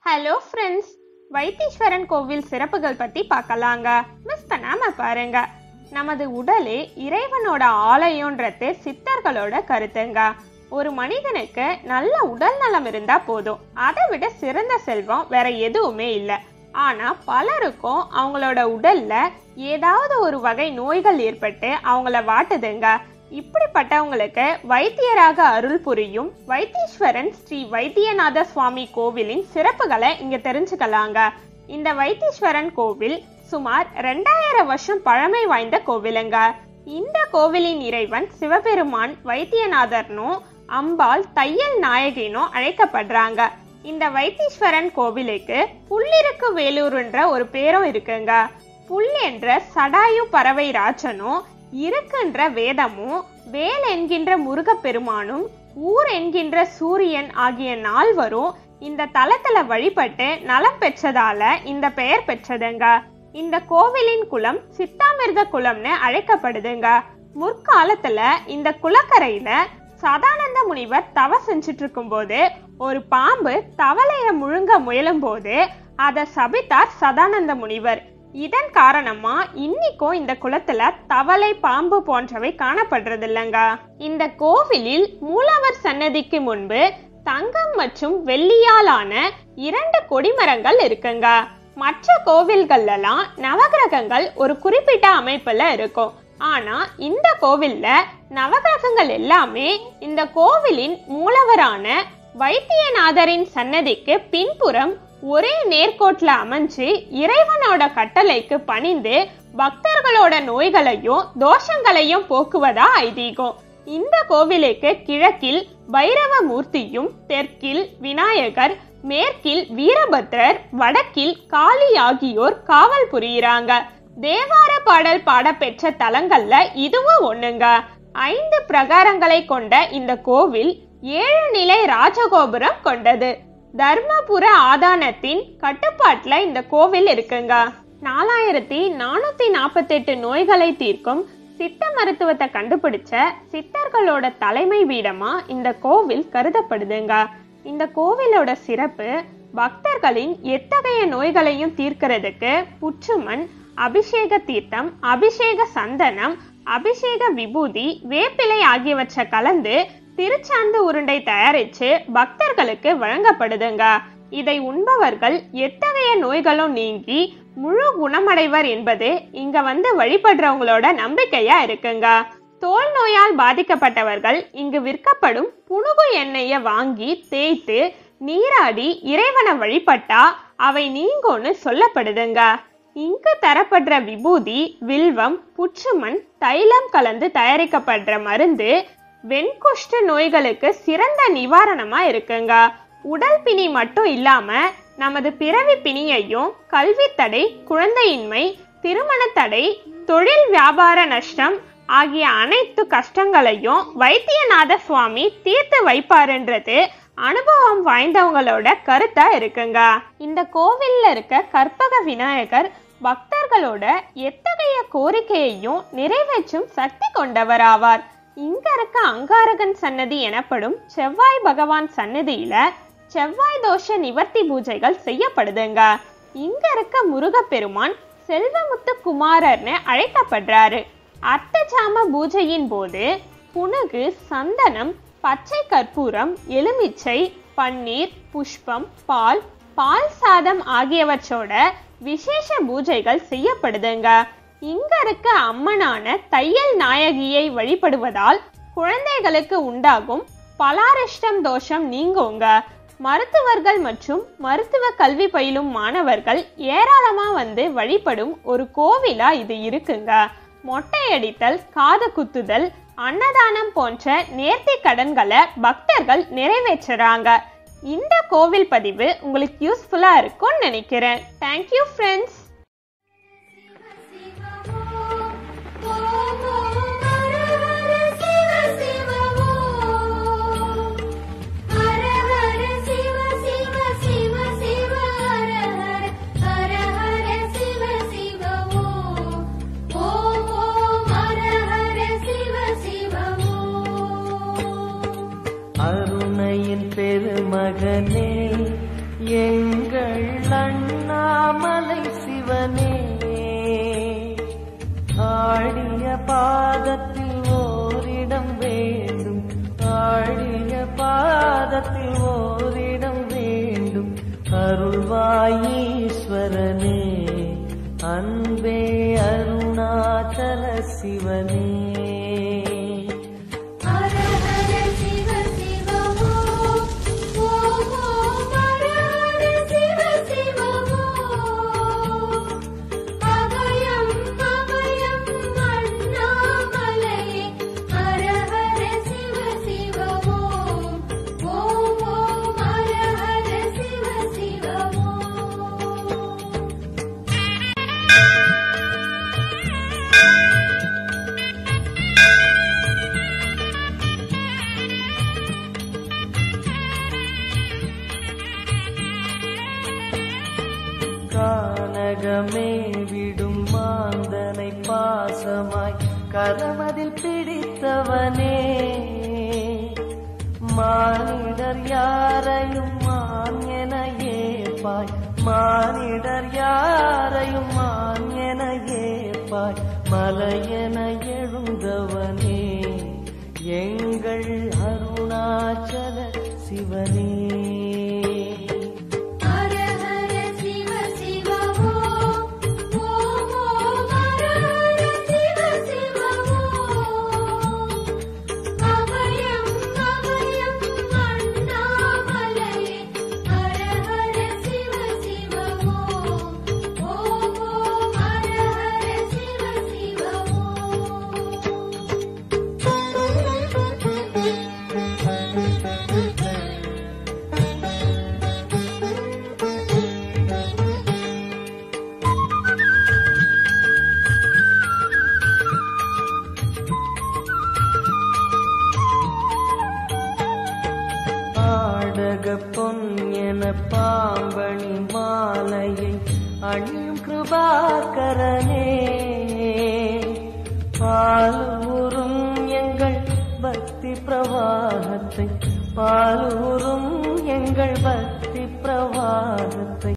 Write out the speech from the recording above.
hello friends Vaitheeswaran கோவில் சிறப்புகள் பத்தி பார்க்கலாங்க மிஸ் பண்ணாம பாருங்க நமது உடலே இறைவனோட ஆலயம்ன்றது சித்தர்களோட கருத்துங்க ஒரு மனிதனுக்கு நல்ல உடல் நலம் இருந்தா போதும் அதை விட சிறந்த செல்வம் வேற எதுவுமே இல்லை ஆனா பலருக்கும் அவங்களோட உடல்ல ஏதாவது ஒரு வகை நோய்கள் ஏற்பட்டு அவங்கள வாட்டுதுங்க இப்படிப்பட்டவங்களுக்கு வைத்தியராக அருள் புரியும் வைத்தீஸ்வரன் ஸ்ரீ வைத்தியநாத சுவாமி கோவிலின் சிறப்புகளை இங்க தெரிஞ்சுக்கலாங்க இந்த வைத்தீஸ்வரன் கோவில் சுமார் ரெண்டாயிரம் வருஷம் பழமை வாய்ந்த கோவிலுங்க இந்த கோவிலின் இறைவன் சிவபெருமான் வைத்தியநாதர்னும் அம்பாள் தையல் நாயகினும் அழைக்கப்படுறாங்க இந்த வைத்தீஸ்வரன் கோவிலுக்கு புள்ளிருக்கு வேலூர்ன்ற ஒரு பேரும் இருக்குங்க புல் என்ற சடாயு பறவை ராஜனும் இருக்குன்ற வேதமும் வேல் என்கின்ற முருகப்பெருமானும் ஊர் என்கின்ற சூரியன் ஆகிய நால்வரும் இந்த தலத்துல வழிபட்டு நலம் பெற்றதால இந்த பெயர் பெற்றதுங்க இந்த கோவிலின் குலம் சித்தாமிர்க குலம்னு அழைக்கப்படுதுங்க முற்காலத்துல இந்த குளக்கரையில சதானந்த முனிவர் தவ செஞ்சுட்டு இருக்கும்போது ஒரு பாம்பு தவளைய முழுங்க முயலும் போது அதை சபித்தார் சதானந்த முனிவர் இதன் காரணமா இன்னிக்கும் இந்த குளத்துல தவளை பாம்பு போன்றவை காணப்படுறது இல்லைங்க இந்த கோவிலில் மூலவர் சன்னதிக்கு முன்பு தங்கம் மற்றும் வெள்ளியாலான இரண்டு கொடிமரங்கள் இருக்குங்க மற்ற கோவில்கள்லாம் நவகிரகங்கள் ஒரு குறிப்பிட்ட அமைப்புல இருக்கும் ஆனா இந்த கோவில்ல நவகிரகங்கள் எல்லாமே இந்த கோவிலின் மூலவரான வைத்தியநாதரின் சன்னதிக்கு பின்புறம் ஒரே நேர்கோட்ல அமைஞ்சு இறைவனோட கட்டளைக்கு பணிந்து பக்தர்களோட நோய்களையும் தோஷங்களையும் போக்குவதா ஐதீகம் இந்த கோவிலுக்கு கிழக்கில் பைரவ மூர்த்தியும் தெற்கில் விநாயகர் மேற்கில் வீரபத்ரர் வடக்கில் காளி ஆகியோர் காவல் புரியுறாங்க தேவார பாடல் பாடப்பெற்ற தலங்கள்ல இதுவும் ஒண்ணுங்க ஐந்து பிரகாரங்களை கொண்ட இந்த கோவில் ஏழு நிலை ராஜகோபுரம் கொண்டது தர்மபுர ஆதானத்தின் கட்டுப்பாட்டுல இந்த கோவில் இருக்குங்க நாலாயிரத்தி நானூத்தி நாற்பத்தெட்டு நோய்களை தீர்க்கும் சித்த மருத்துவத்தை கண்டுபிடிச்ச சித்தர்களோட தலைமை பீடமா இந்த கோவில் கருதப்படுதுங்க இந்த கோவிலோட சிறப்பு பக்தர்களின் எத்தகைய நோய்களையும் தீர்க்கிறதுக்கு புற்றுமண் அபிஷேக தீர்த்தம் அபிஷேக சந்தனம் அபிஷேக விபூதி வேப்பிலை ஆகியவற்றை கலந்து திருச்சாந்து உருண்டை தயாரிச்சு பக்தர்களுக்கு வழங்கப்படுதுங்க இதை உண்பவர்கள் எத்தகைய நோய்களும் நீங்கி முழு குணமடைவர் என்பது இங்க வந்து வழிபடுறவங்களோட நம்பிக்கையா இருக்குங்க தோல் நோயால் பாதிக்கப்பட்டவர்கள் இங்கு விற்கப்படும் புணுகு எண்ணெயை வாங்கி தேய்த்து நீராடி இறைவனை வழிபட்டா அவை நீங்கும்னு சொல்லப்படுதுங்க இங்கு தரப்படுற விபூதி வில்வம் புற்றுமண் தைலம் கலந்து தயாரிக்கப்படுற மருந்து வெண்குஷ்ட நோய்களுக்கு சிறந்த நிவாரணமா இருக்குங்க உடல் பிணி மட்டும் இல்லாம நமது பிறவி பிணியையும் கல்வி தடை குழந்தையின்மை திருமண தடை தொழில் வியாபார நஷ்டம் ஆகிய அனைத்து கஷ்டங்களையும் வைத்தியநாத சுவாமி தீர்த்து வைப்பாருன்றது அனுபவம் வாய்ந்தவங்களோட கருத்தா இருக்குங்க இந்த கோவில்ல இருக்க கற்பக விநாயகர் பக்தர்களோட எத்தகைய கோரிக்கையையும் நிறைவேற்றும் சக்தி கொண்டவர் ஆவார் இங்க இருக்க அங்காரகன் சன்னதி எனப்படும் செவ்வாய் பகவான் சன்னதியில செவ்வாய் தோஷ நிவர்த்தி பூஜைகள் செய்யப்படுதுங்க இங்க இருக்க முருகப்பெருமான் செல்வமுத்து குமாரர்னு அழைக்கப்படுறாரு அர்த்தஜாம பூஜையின் போது புனுகு சந்தனம் பச்சை கற்பூரம் எலுமிச்சை பன்னீர் புஷ்பம் பால் பால் சாதம் ஆகியவற்றோட விசேஷ பூஜைகள் செய்யப்படுதுங்க இங்க இருக்க அம்மனான தையல் நாயகியை வழிபடுவதால் குழந்தைகளுக்கு உண்டாகும் பலாரிஷ்டம் தோஷம் நீங்குங்க மருத்துவர்கள் மற்றும் மருத்துவ கல்வி பயிலும் மாணவர்கள் ஏராளமா வந்து வழிபடும் ஒரு கோவிலா இது இருக்குங்க மொட்டையடித்தல் காது குத்துதல் அன்னதானம் போன்ற நேர்த்தி கடன்களை பக்தர்கள் நிறைவேற்றுறாங்க இந்த கோவில் பதிவு உங்களுக்கு யூஸ்ஃபுல்லா இருக்கும்னு நினைக்கிறேன் தேங்க்யூ ஃப்ரெண்ட்ஸ் அருணையின் பெருமகனே என் எங்கள் அண்ணாமலை சிவனே ஆடிய பாதத்தில் ஓரிடம் வேண்டும் ஆடிய பாதத்தில் ஓரிடம் வேண்டும் அருள்வாயீஸ்வரனே அன்பே அருணாச்சல சிவனே ஹர ஹர சிவ சிவ ஓம் ஓம் ஓம் ஹர ஹர சிவ சிவ ஓம் அபயம் அபயம் அண்ணாமலையே ஹர ஹர சிவ சிவ ஓம் ஓம் ஓம் ஹர ஹர சிவ சிவ ஓம் கானகமே விடும் மாந்தனை பாசமாய் கரமதில் பிடித்தவனே மானிடர் யாரையும் மான் என ஏப்பாய் மானிடர் யாரையும் மான் என ஏப்பாய் மலையென எழுந்தவனே எங்கள் அருணாச்சல சிவனே ஹர ஹர சிவ சிவ ஓம் ஓம் ஓம் ஹர ஹர சிவ சிவ ஓம் அபயம் அபயம் அண்ணாமலையே ஹர ஹர சிவ சிவ ஓம் ஓம் ஓம் ஹர ஹர சிவ சிவ ஆடக பொன் என பாம்பணி மாலையை அணியும் கிருபாகரனே பாலூரும் எங்கள் பக்தி பிரவாகத்தை பாலூரும்